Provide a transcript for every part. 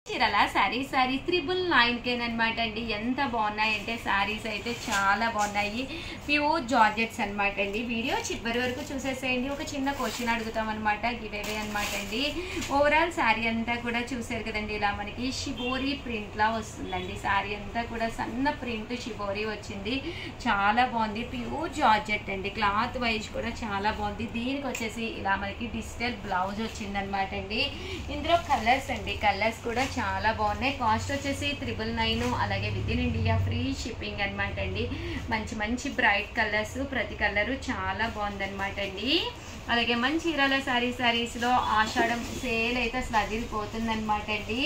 చీరల saris sari triple nine అనమాట అండి ఎంత బాగున్నాయంటే శారీస్ అయితే చాలా బాగున్నాయి ప్యూర్ జార్జెట్స్ అనమాట అండి వీడియో చివరి వరకు చూసేసేయండి ఒక చిన్న క్వశ్చన్ అడుగుతాం అనమాట గివేవే అనమాట అండి ఓవరాల్ శారీ అంతా కూడా చూసారు కదండి ఇలా మనకి షిబోరి ప్రింట్ లా వస్తుందండి శారీ అంతా కూడా సన్న ప్రింట్ షిబోరి వచ్చింది చాలా బాగుంది ప్యూర్ జార్జెట్ అండి క్లాత్ వైజ్ కూడా చాలా బాగుంది దీనికి వచ్చేసి ఇలా మనకి డిజిటల్ బ్లౌజ్ వచ్చింది అనమాట అండి ఇందులో కలర్స్ అండి కలర్స్ కూడా చాలా బాగున్నాయి కాస్ట్ వచ్చేసి త్రిబుల్ నైన్ అలాగే within India free shipping అనమాట అండి మంచి మంచి బ్రైట్ కలర్స్ ప్రతి కలరు చాలా బాగుందన్నమాట అండి అలాగే మంచి చీరాల శారీ శారీస్లో ఆషాఢం సేల్ అయితే అసలు అదిరిపోతుందన్నమాట అండి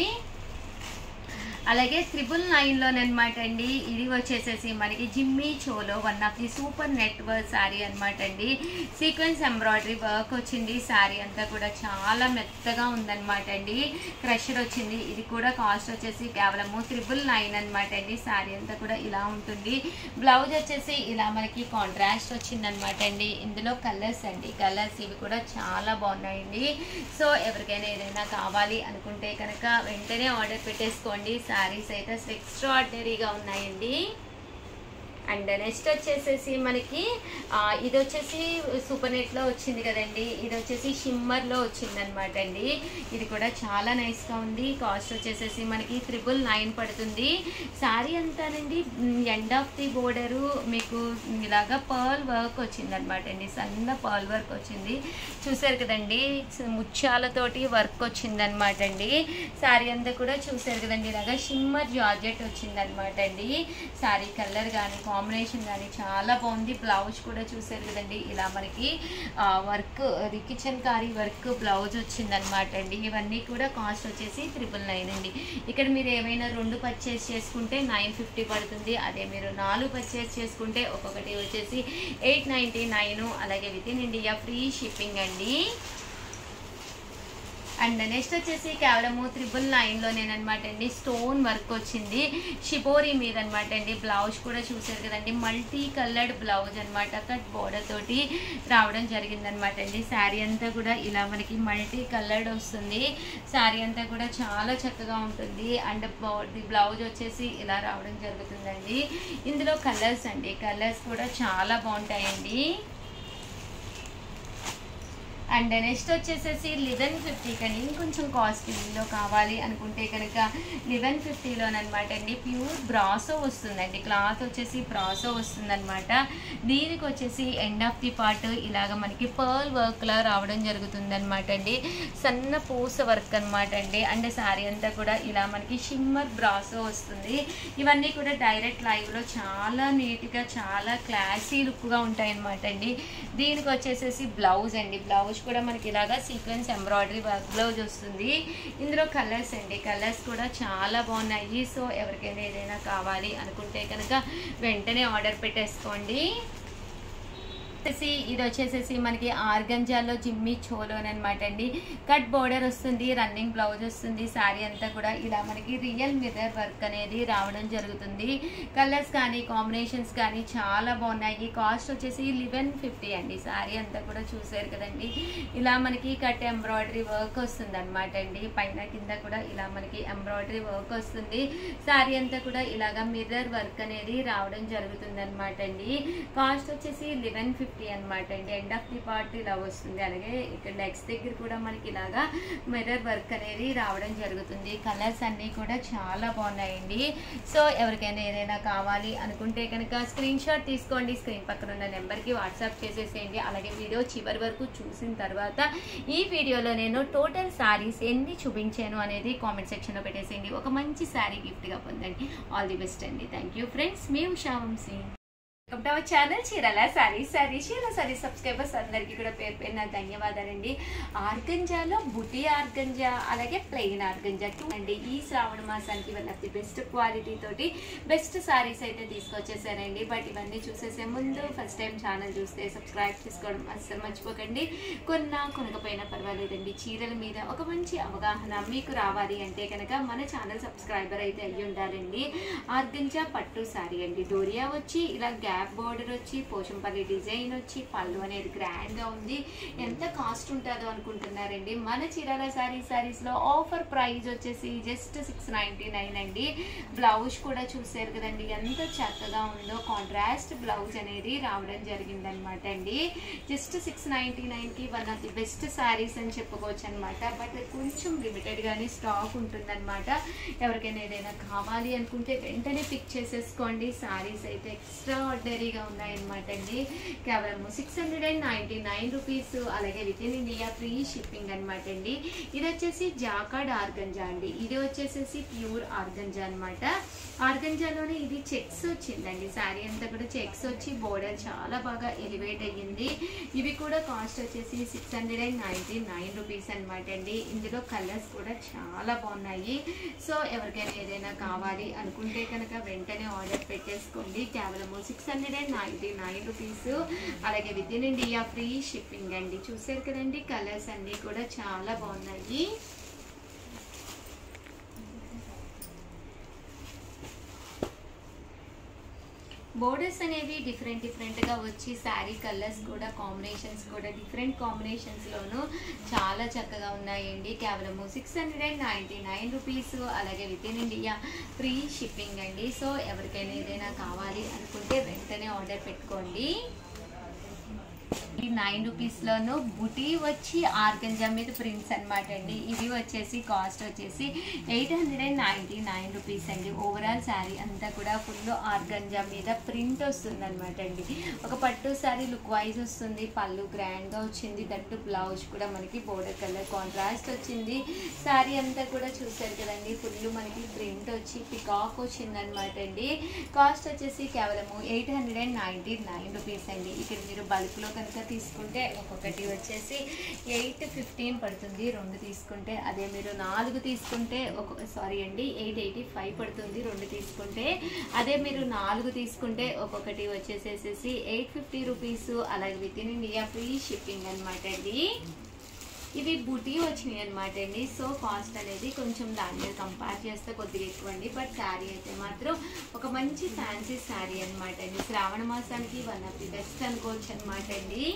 అలాగే త్రిబుల్ నైన్లోనమాట అండి ఇది వచ్చేసేసి మనకి జిమ్మీ చోలో one of the super network sari అనమాట అండి సీక్వెన్స్ ఎంబ్రాయిడరీ వర్క్ వచ్చింది శారీ అంతా కూడా చాలా మెత్తగా ఉందన్నమాట అండి క్రషర్ వచ్చింది ఇది కూడా కాస్ట్ వచ్చేసి కేవలము త్రిబుల్ నైన్ అనమాట అండి శారీ అంతా కూడా ఇలా ఉంటుంది బ్లౌజ్ వచ్చేసి ఇలా మనకి కాంట్రాస్ట్ వచ్చింది అనమాట అండి ఇందులో కలర్స్ అండి కలర్స్ ఇవి కూడా చాలా బాగున్నాయండి సో ఎవరికైనా ఏదైనా కావాలి అనుకుంటే కనుక వెంటనే ఆర్డర్ పెట్టేసుకోండి శారీస్ అయితే అసలు ఎక్స్ట్రాడినరీగా ఉన్నాయండి అండ్ నెక్స్ట్ వచ్చేసేసి మనకి ఆ, ఇది వచ్చేసి సూపర్ నెట్లో వచ్చింది కదండి ఇది వచ్చేసి షిమ్మర్లో వచ్చింది అనమాట అండి ఇది కూడా చాలా నైస్గా ఉంది కాస్ట్ వచ్చేసేసి మనకి త్రిబుల్ నైన్ పడుతుంది శారీ అంతానండి ఎండ్ ఆఫ్ ది బోర్డరు మీకు ఇలాగా పర్ల్ వర్క్ వచ్చింది అనమాట అండి సన్న పర్ల్ వర్క్ వచ్చింది చూసారు కదండి ముత్యాలతోటి వర్క్ వచ్చింది అనమాట అండి శారీ అంతా కూడా చూసారు కదండి ఇలాగా షిమ్మర్ జార్జెట్ వచ్చింది అనమాట అండి శారీ కలర్ కానీ కాంబినేషన్ కానీ చాలా బాగుంది బ్లౌజ్ కూడా చూసారు కదండి ఇలా మనకి వర్క్ అది కిచెన్ కారీ వర్క్ బ్లౌజ్ వచ్చిందనమాట అండి ఇవన్నీ కూడా కాస్ట్ వచ్చేసి త్రిపుల్ నైన్ అండి ఇక్కడ మీరు ఏమైనా రెండు పర్చేస్ చేసుకుంటే నైన్ ఫిఫ్టీ పడుతుంది అదే మీరు నాలుగు పర్చేస్ చేసుకుంటే ఒక్కొక్కటి వచ్చేసి ఎయిట్ నైంటీ నైన్ అలాగే within India free shipping అండి అండ్ నెక్స్ట్ వచ్చేసి కేవలము త్రిబుల్ నైన్లోనేనమాట అండి స్టోన్ వర్క్ వచ్చింది షిబోరి మీద అనమాట అండి బ్లౌజ్ కూడా చూసారు కదండి మల్టీ కలర్డ్ బ్లౌజ్ అనమాట కట్ బోర్డర్ తోటి రావడం జరిగిందనమాట అండి శారీ అంతా కూడా ఇలా మనకి మల్టీ కలర్డ్ వస్తుంది శారీ అంతా కూడా చాలా చక్కగా ఉంటుంది అండ్ ది బ్లౌజ్ వచ్చేసి ఇలా రావడం జరుగుతుందండి ఇందులో కలర్స్ అండి కలర్స్ కూడా చాలా బాగుంటాయండి అండ్ నెక్స్ట్ వచ్చేసేసి లివెన్ ఫిఫ్టీ కండి ఇంకొంచెం కాస్ట్లీలో కావాలి అనుకుంటే కనుక లివెన్ ఫిఫ్టీలోనమాట అండి ప్యూర్ బ్రాసో వస్తుందండి క్లాత్ వచ్చేసి బ్రాసో వస్తుందన్నమాట దీనికి వచ్చేసి ఎండ్ ఆఫ్ ది పార్ట్ ఇలాగ మనకి పర్ల్ వర్క్లా రావడం జరుగుతుందన్నమాట అండి సన్న పూస వర్క్ అనమాట అండి అండ్ శారీ అంతా కూడా ఇలా మనకి షిమ్మర్ బ్రాసో వస్తుంది ఇవన్నీ కూడా డైరెక్ట్ లైవ్లో చాలా నీట్గా చాలా క్లాసీ లుక్గా ఉంటాయి అనమాట అండి దీనికి వచ్చేసేసి బ్లౌజ్ అండి బ్లౌజ్ కూడా మనకి ఇలాగా సీక్వెన్స్ ఎంబ్రాయిడరీ వర్క్ బ్లౌజ్ వస్తుంది ఇందులో కలర్స్ అండి కలర్స్ కూడా చాలా బాగున్నాయి సో ఎవరికైనా ఏదైనా కావాలి అనుకుంటే కనుక వెంటనే ఆర్డర్ పెట్టేసుకోండి వచ్చేసి ఇది వచ్చేసేసి మనకి ఆర్గంజాలో జిమ్మి చోలోన్ అనమాట అండి కట్ బోర్డర్ వస్తుంది రన్నింగ్ బ్లౌజ్ వస్తుంది శారీ అంతా కూడా ఇలా మనకి రియల్ మిర్రర్ వర్క్ అనేది రావడం జరుగుతుంది కలర్స్ కానీ కాంబినేషన్స్ కానీ చాలా బాగున్నాయి కాస్ట్ వచ్చేసి లెవెన్ ఫిఫ్టీ అండి శారీ అంతా కూడా చూసారు కదండి ఇలా మనకి కట్ ఎంబ్రాయిడరీ వర్క్ వస్తుంది అనమాట అండి పైన కింద కూడా ఇలా మనకి ఎంబ్రాయిడరీ వర్క్ వస్తుంది శారీ అంతా కూడా ఇలాగా మిర్రర్ వర్క్ అనేది రావడం జరుగుతుంది అనమాట అండి కాస్ట్ వచ్చేసి లెవెన్ ఫిఫ్టీ అనమాట అండి ఎండ్ ఆఫ్ ది పార్ట్ ఇలా వస్తుంది అలాగే ఇక్కడ నెక్స్ట్ దగ్గర కూడా మనకి ఇలాగా మిర్రర్ వర్క్ అనేది రావడం జరుగుతుంది కలర్స్ అన్నీ కూడా చాలా బాగున్నాయండి సో ఎవరికైనా ఏదైనా కావాలి అనుకుంటే కనుక స్క్రీన్ షాట్ తీసుకోండి స్క్రీన్ పక్కన ఉన్న నెంబర్కి వాట్సాప్ చేసేసేయండి అలాగే వీడియో చివరి వరకు చూసిన తర్వాత ఈ వీడియోలో నేను టోటల్ శారీస్ ఎన్ని చూపించాను అనేది కామెంట్ సెక్షన్లో పెట్టేసేయండి ఒక మంచి శారీ గిఫ్ట్గా పొందండి ఆల్ ది బెస్ట్ అండి థ్యాంక్ యూ ఫ్రెండ్స్ మీ Usha Vamsi welcome to our channel చీరల సారీ సారీ చీర సారీ సబ్స్క్రైబర్స్ అందరికీ కూడా పేరు పేరున ధన్యవాదాలండి ఆర్గంజాలో బుటి ఆర్గంజా అలాగే ప్లెయిన్ ఆర్గంజా టూ అండి ఈ శ్రావణ మాసానికి one of the best quality తోటి బెస్ట్ సారీస్ అయితే తీసుకొచ్చేసారండి బట్ ఇవన్నీ చూసేసే ముందు ఫస్ట్ టైం ఛానల్ చూస్తే సబ్స్క్రైబ్ చేసుకోవడం అస్సలు మర్చిపోకండి కొన్నా కొనకపోయినా పర్వాలేదండి చీరల మీద ఒక మంచి అవగాహన మీకు రావాలి అంటే కనుక మన ఛానల్ సబ్స్క్రైబర్ అయితే అయ్యి ఉండాలండి ఆర్గంజా పట్టు సారీ అండి డోరియా వచ్చి ఇలా గ్యాప్ గ్యాప్ బోర్డర్ వచ్చి పోచంపల్లి డిజైన్ వచ్చి పళ్ళు అనేది గ్రాండ్గా ఉంది ఎంత కాస్ట్ ఉంటుందో అనుకుంటున్నారండి మన చీరాల శారీ శారీస్లో ఆఫర్ ప్రైస్ వచ్చేసి జస్ట్ సిక్స్ నైంటీ నైన్ అండి బ్లౌజ్ కూడా చూసారు కదండి ఎంత చక్కగా ఉందో కాంట్రాస్ట్ బ్లౌజ్ అనేది రావడం జరిగిందనమాట అండి జస్ట్ సిక్స్ నైంటీ నైన్కి one of the best saris అని చెప్పుకోవచ్చు అనమాట బట్ కొంచెం లిమిటెడ్గానే స్టాక్ ఉంటుందన్నమాట ఎవరికైనా ఏదైనా కావాలి అనుకుంటే వెంటనే పిక్ చేసేసుకోండి శారీస్ అయితే ఎక్స్ట్రా ఆర్డినరీగా ఉన్నాయన్నమాట అండి కేవలం six hundred and ninety nine rupees అలాగే within India free shipping అనమాట అండి ఇది వచ్చేసి జాకాడ్ ఆర్గంజా అండి ఇది వచ్చేసేసి ప్యూర్ ఆర్గంజా అనమాట ఆర్గంజాలోనే ఇది చెక్స్ వచ్చిందండి శారీ అంతా కూడా చెక్స్ వచ్చి బోర్డర్ చాలా బాగా ఎలివేట్ అయ్యింది ఇవి కూడా కాస్ట్ వచ్చేసి six hundred and ninety nine rupees అనమాట అండి ఇందులో కలర్స్ కూడా చాలా బాగున్నాయి సో ఎవరికైనా ఏదైనా కావాలి అనుకుంటే కనుక వెంటనే ఆర్డర్ పెట్టేసుకోండి కేవలము six hundred and ninety nine rupees అలాగే within India free shipping అండి చూసారు కదండి కలర్స్ అన్నీ కూడా చాలా బాగున్నాయి బోర్డర్స్ అనేవి డిఫరెంట్ డిఫరెంట్గా వచ్చి శారీ కలర్స్ కూడా కాంబినేషన్స్ కూడా డిఫరెంట్ కాంబినేషన్స్లోనూ చాలా చక్కగా ఉన్నాయండి కేవలము six hundred and ninety nine rupees అలాగే within India free shipping అండి సో ఎవరికైనా ఏదైనా కావాలి అనుకుంటే వెంటనే ఆర్డర్ పెట్టుకోండి ఈ నైన్ రూపీస్లోను బుటీ వచ్చి ఆర్గంజా మీద ప్రింట్స్ అనమాట అండి ఇవి వచ్చేసి కాస్ట్ వచ్చేసి eight hundred and ninety nine rupees అండి ఓవరాల్ శారీ అంతా కూడా ఫుల్ ఆర్గంజా మీద ప్రింట్ వస్తుంది అనమాట అండి ఒక పట్టు శారీ లుక్ వైజ్ వస్తుంది పళ్ళు గ్రాండ్గా వచ్చింది దట్టు బ్లౌజ్ కూడా మనకి బోర్డర్ కలర్ కాంట్రాస్ట్ వచ్చింది శారీ అంతా కూడా చూసారు కదండి ఫుల్ మనకి ప్రింట్ వచ్చి పికాక్ వచ్చింది అనమాట అండి కాస్ట్ వచ్చేసి కేవలము eight hundred and ninety nine rupees అండి ఇక్కడ మీరు బల్క్లో కనుక తీసుకుంటే ఒక్కొక్కటి వచ్చేసి ఎయిట్ ఫిఫ్టీన్ పడుతుంది రెండు తీసుకుంటే అదే మీరు నాలుగు తీసుకుంటే ఒక సారీ అండి ఎయిట్ ఎయిటీ ఫైవ్ పడుతుంది రెండు తీసుకుంటే అదే మీరు నాలుగు తీసుకుంటే ఒక్కొక్కటి వచ్చేసేసి ఎయిట్ ఫిఫ్టీ రూపీస్ అలాగే within India free shipping అనమాట అండి ఇవి బుటీ వచ్చినాయి అనమాట అండి సో కాస్ట్ అనేది కొంచెం దాని మీద కంపేర్ చేస్తే కొద్దిగా ఎక్కువ అండి బట్ శారీ అయితే మాత్రం ఒక మంచి ఫ్యాన్సీ శారీ అనమాట అండి శ్రావణ మాసానికి వన్ ఆఫ్ ది బెస్ట్ అనుకోవచ్చు అనమాట అండి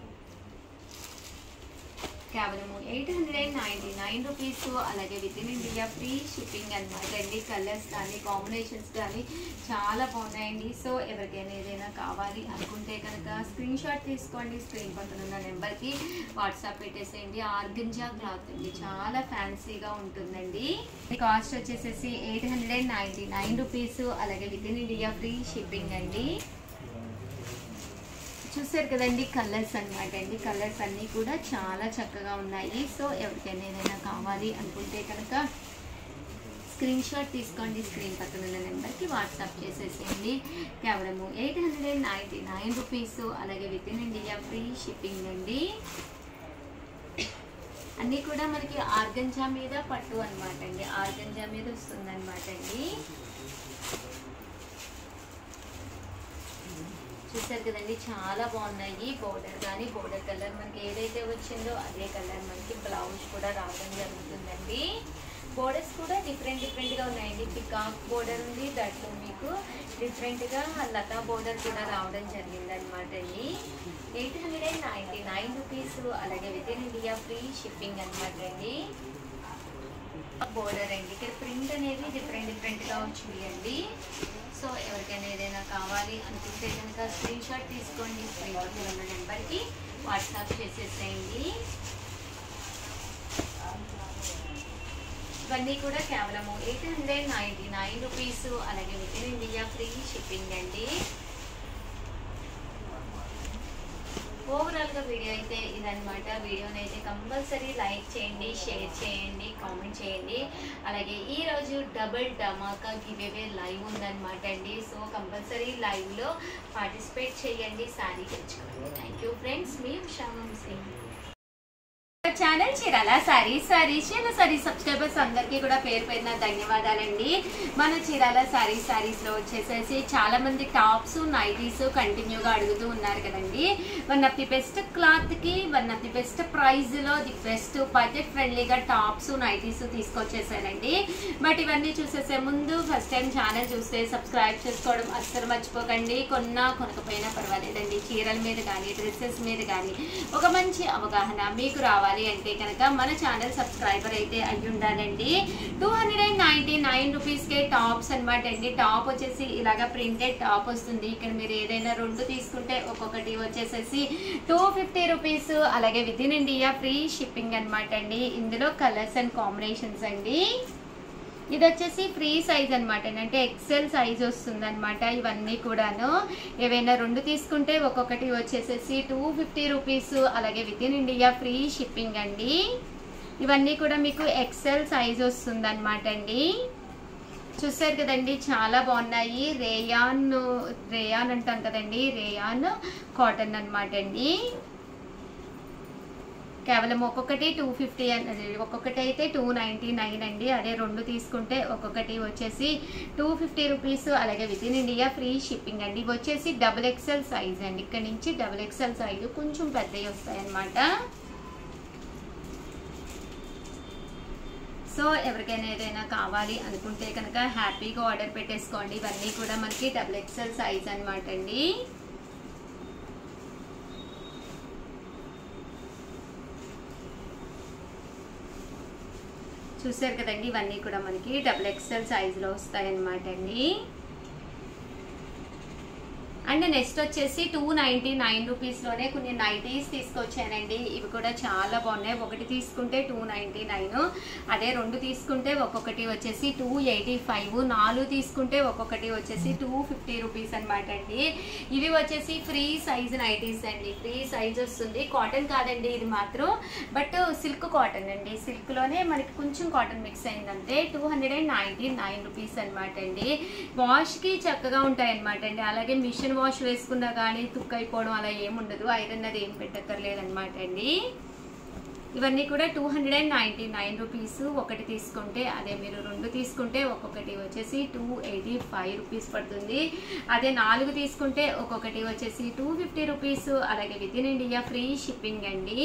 కేవలము eight hundred and ninety nine rupees అలాగే within India free shipping అనమాట అండి కలర్స్ కానీ కాంబినేషన్స్ కానీ చాలా బాగున్నాయండి సో ఎవరికైనా ఏదైనా కావాలి అనుకుంటే కనుక స్క్రీన్ షాట్ తీసుకోండి స్క్రీన్ పక్కన ఉన్న నెంబర్కి వాట్సాప్ పెట్టేసేయండి ఆర్గంజా క్లాత్ అండి చాలా ఫ్యాన్సీగా ఉంటుందండి కాస్ట్ వచ్చేసేసి eight hundred and ninety nine rupees అలాగే within India free shipping అండి చూసారు కదండి కలర్స్ అన్నమాట అండి కలర్స్ అన్నీ కూడా చాలా చక్కగా ఉన్నాయి సో ఎవరికైనా ఏదైనా కావాలి అనుకుంటే కనుక స్క్రీన్ షాట్ తీసుకోండి స్క్రీన్ పక్కన ఉన్న నెంబర్కి వాట్సాప్ చేసేసేయండి కేవలము eight hundred and ninety nine rupees అలాగే within India free shipping అండి అన్నీ కూడా మనకి ఆర్గంజా మీద పట్టు అనమాట అండి ఆర్గంజా మీద వస్తుంది అనమాట అండి చూసారు కదండి చాలా బాగున్నాయి బోర్డర్ కానీ బోర్డర్ కలర్ మనకి ఏదైతే వచ్చిందో అదే కలర్ మనకి బ్లౌజ్ కూడా రావడం జరుగుతుందండి బోర్డర్స్ కూడా డిఫరెంట్ డిఫరెంట్గా ఉన్నాయండి పికాక్ బోర్డర్ ఉంది దట్టు మీకు డిఫరెంట్గా లతా బోర్డర్ కూడా రావడం జరిగిందనమాట అండి eight hundred and ninety nine rupees అలాగే within India free shipping అనమాట అండి బోర్డర్ అండి ఇక్కడ ప్రింట్ అనేది డిఫరెంట్ డిఫరెంట్గా వచ్చింది అండి సో ఎవరికైనా ఏదైనా కావాలి అనుకుంటే కనుక స్క్రీన్ షాట్ తీసుకోండి స్క్రీన్ పక్కన ఉన్న నెంబర్కి వాట్సాప్ చేసేసేయండి ఇవన్నీ కూడా కేవలము eight hundred ninety nine rupees అలాగే within India free shipping అండి ఓవరాల్గా వీడియో అయితే ఇదనమాట వీడియోని అయితే కంపల్సరీ లైక్ చేయండి షేర్ చేయండి కామెంట్ చేయండి అలాగే ఈ రోజు డబుల్ ధమాకా గివేవే లైవ్ ఉందన్నమాట అండి సో కంపల్సరీ లైవ్లో పార్టిసిపేట్ చేయండి శారీ తెచ్చుకోండి థ్యాంక్ యూ ఫ్రెండ్స్ మీ Usha Vamshi channel Chirala sari sorry Chirala sari subscribers అందరికీ కూడా పేరు పేరున ధన్యవాదాలండి మన చీరాల సారీ సారీస్ లో వచ్చేసేసి చాలా మంది టాప్స్ నైటీస్ కంటిన్యూగా అడుగుతూ ఉన్నారు కదండి one of the best cloth కి one of the best price లో ది బెస్ట్ బడ్జెట్ ఫ్రెండ్లీగా టాప్స్ నైటీస్ తీసుకొచ్చేసానండి బట్ ఇవన్నీ చూసేసే ముందు ఫస్ట్ టైం ఛానల్ చూస్తే సబ్స్క్రైబ్ చేసుకోవడం అస్సలు మర్చిపోకండి కొన్నా కొనకపోయినా పర్వాలేదండి చీరల మీద కానీ డ్రెస్సెస్ మీద కానీ ఒక మంచి అవగాహన మీకు రావాలి అంటే కనుక మన ఛానల్ సబ్స్క్రైబర్ అయితే అయ్యి ఉండాలండి two hundred and ninety nine రూపీస్కే టాప్స్ అనమాట అండి టాప్ వచ్చేసి ఇలాగ ప్రింటెడ్ టాప్ వస్తుంది ఇక్కడ మీరు ఏదైనా రెండు తీసుకుంటే ఒక్కొక్కటి వచ్చేసేసి టూ ఫిఫ్టీ రూపీస్ అలాగే within India free shipping అనమాట అండి ఇందులో కలర్స్ అండ్ కాంబినేషన్స్ అండి ఇది వచ్చేసి ఫ్రీ సైజ్ అనమాట అంటే ఎక్సెల్ సైజ్ వస్తుంది అనమాట ఇవన్నీ కూడాను ఏవైనా రెండు తీసుకుంటే ఒక్కొక్కటి వచ్చేసేసి టూ ఫిఫ్టీ రూపీస్ అలాగే within India free shipping అండి ఇవన్నీ కూడా మీకు ఎక్సెల్ సైజ్ వస్తుంది అనమాట అండి చూసారు కదండి చాలా బాగున్నాయి రేయాన్ రేయాన్ అంటాం కదండి రేయాన్ కాటన్ అనమాట అండి కేవలం ఒక్కొక్కటి టూ ఫిఫ్టీ అన్నది ఒక్కొక్కటి అయితే టూ నైంటీ నైన్ అండి అదే రెండు తీసుకుంటే ఒక్కొక్కటి వచ్చేసి టూ ఫిఫ్టీ రూపీస్ అలాగే within India free shipping అండి ఇవి వచ్చేసి డబుల్ ఎక్సెల్ సైజ్ అండి ఇక్కడ నుంచి డబుల్ ఎక్సెల్ సైజు కొంచెం పెద్దవి వస్తాయి అన్నమాట సో ఎవరికైనా ఏదైనా కావాలి అనుకుంటే కనుక హ్యాపీగా ఆర్డర్ పెట్టేసుకోండి ఇవన్నీ కూడా మనకి డబుల్ ఎక్సెల్ సైజ్ అనమాట అండి చూసారు కదండి ఇవన్నీ కూడా మనకి డబుల్ ఎక్స్ఎల్ సైజులో వస్తాయి అన్నమాట అండి అండ్ నెక్స్ట్ వచ్చేసి టూ నైంటీ నైన్ రూపీస్లోనే కొన్ని నైటీస్ తీసుకొచ్చానండి ఇవి కూడా చాలా బాగున్నాయి ఒకటి తీసుకుంటే టూ నైంటీ నైన్ అదే రెండు తీసుకుంటే ఒక్కొక్కటి వచ్చేసి టూ ఎయిటీ ఫైవ్ నాలుగు తీసుకుంటే ఒక్కొక్కటి వచ్చేసి టూ ఫిఫ్టీ రూపీస్ అనమాట అండి ఇవి వచ్చేసి ఫ్రీ సైజ్ నైటీస్ అండి ఫ్రీ సైజ్ వస్తుంది కాటన్ కాదండి ఇది మాత్రం బట్ సిల్క్ కాటన్ అండి సిల్క్లోనే మనకి కొంచెం కాటన్ మిక్స్ అయిందంటే two hundred and ninety nine rupees అనమాట అండి వాష్కి చక్కగా ఉంటాయి అనమాట అండి అలాగే మిషన్ వాష్ వేసుకున్నా కానీ తుక్ అయిపోవడం అలా ఏముండదు ఐరన్ అది ఏం పెట్టక్కర్లేదు అనమాట అండి ఇవన్నీ కూడా two hundred and ninety nine rupees ఒకటి తీసుకుంటే అదే మీరు రెండు తీసుకుంటే ఒక్కొక్కటి వచ్చేసి టూ ఎయిటీ ఫైవ్ రూపీస్ పడుతుంది అదే నాలుగు తీసుకుంటే ఒక్కొక్కటి వచ్చేసి టూ ఫిఫ్టీ రూపీస్ అలాగే within India free shipping అండి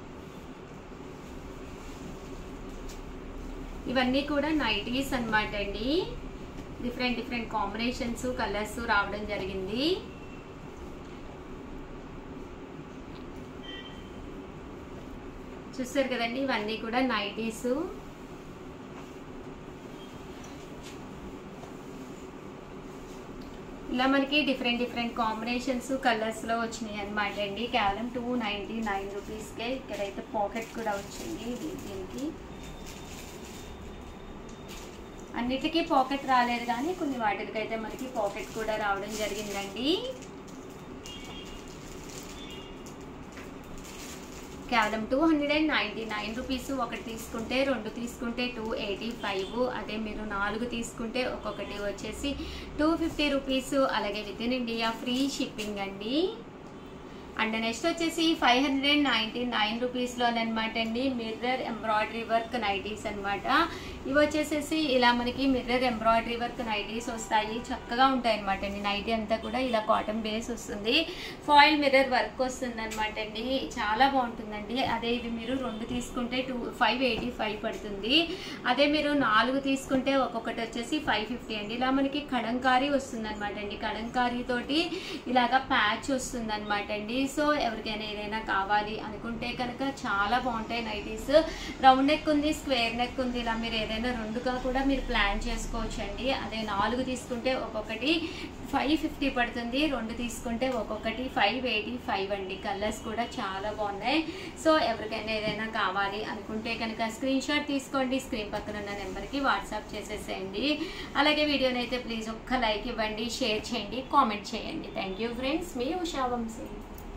ఇవన్నీ కూడా నైటీస్ అనమాట అండి డిఫరెంట్ డిఫరెంట్ కాంబినేషన్స్ కలర్స్ రావడం జరిగింది చూస్తారు కదండి ఇవన్నీ కూడా నైటీస్ ఇలా మనకి డిఫరెంట్ డిఫరెంట్ కాంబినేషన్స్ కలర్స్లో వచ్చినాయి అనమాట అండి కేవలం టూ నైంటీ నైన్ రూపీస్కే ఇక్కడైతే పాకెట్ కూడా వచ్చింది దీ- దీనికి అన్నిటికీ పాకెట్ రాలేదు కానీ కొన్ని వాటికైతే మనకి పాకెట్ కూడా రావడం జరిగిందండి కేవలం two hundred and ninety nine rupees ఒకటి తీసుకుంటే రెండు తీసుకుంటే టూ ఎయిటీ ఫైవ్ అదే మీరు నాలుగు తీసుకుంటే ఒక్కొక్కటి వచ్చేసి టూ ఫిఫ్టీ రూపీస్ అలాగే within India free shipping అండి అండ్ నెక్స్ట్ వచ్చేసి five hundred and ninety nine రూపీస్లోనమాట అండి మిర్రర్ ఎంబ్రాయిడరీ వర్క్ నైటీస్ అనమాట ఇవి వచ్చేసేసి ఇలా మనకి మిర్రర్ ఎంబ్రాయిడరీ వర్క్ నైటీస్ వస్తాయి చక్కగా ఉంటాయి అనమాట అండి నైటీ అంతా కూడా ఇలా కాటన్ బేస్ వస్తుంది ఫాయిల్ మిర్రర్ వర్క్ వస్తుంది అనమాట అండి చాలా బాగుంటుందండి అదే ఇవి మీరు రెండు తీసుకుంటే టూ ఫైవ్ ఎయిటీ ఫైవ్ పడుతుంది అదే మీరు నాలుగు తీసుకుంటే ఒక్కొక్కటి వచ్చేసి ఫైవ్ ఫిఫ్టీ అండి ఇలా మనకి కడంకారీ వస్తుంది అనమాట అండి కడంకారీ తోటి ఇలాగా ప్యాచ్ వస్తుంది అనమాట అండి సో ఎవరికైనా ఏదైనా కావాలి అనుకుంటే కనుక చాలా బాగుంటాయి నైటీస్ రౌండ్ నెక్ ఉంది స్క్వేర్ నెక్ ఉంది ఇలా మీరు ఏదైనా రెండుగా కూడా మీరు ప్లాన్ చేసుకోవచ్చు అండి అదే నాలుగు తీసుకుంటే ఒక్కొక్కటి ఫైవ్ ఫిఫ్టీ పడుతుంది రెండు తీసుకుంటే ఒక్కొక్కటి ఫైవ్ ఎయిటీ ఫైవ్ అండి కలర్స్ కూడా చాలా బాగున్నాయి సో ఎవరికైనా ఏదైనా కావాలి అనుకుంటే కనుక స్క్రీన్ షాట్ తీసుకోండి స్క్రీన్ పక్కన ఉన్న నెంబర్కి వాట్సాప్ చేసేసేయండి అలాగే వీడియోని అయితే ప్లీజ్ ఒక్క లైక్ ఇవ్వండి షేర్ చేయండి కామెంట్ చేయండి థ్యాంక్ యూ ఫ్రెండ్స్ మీ ఉషా వంశీ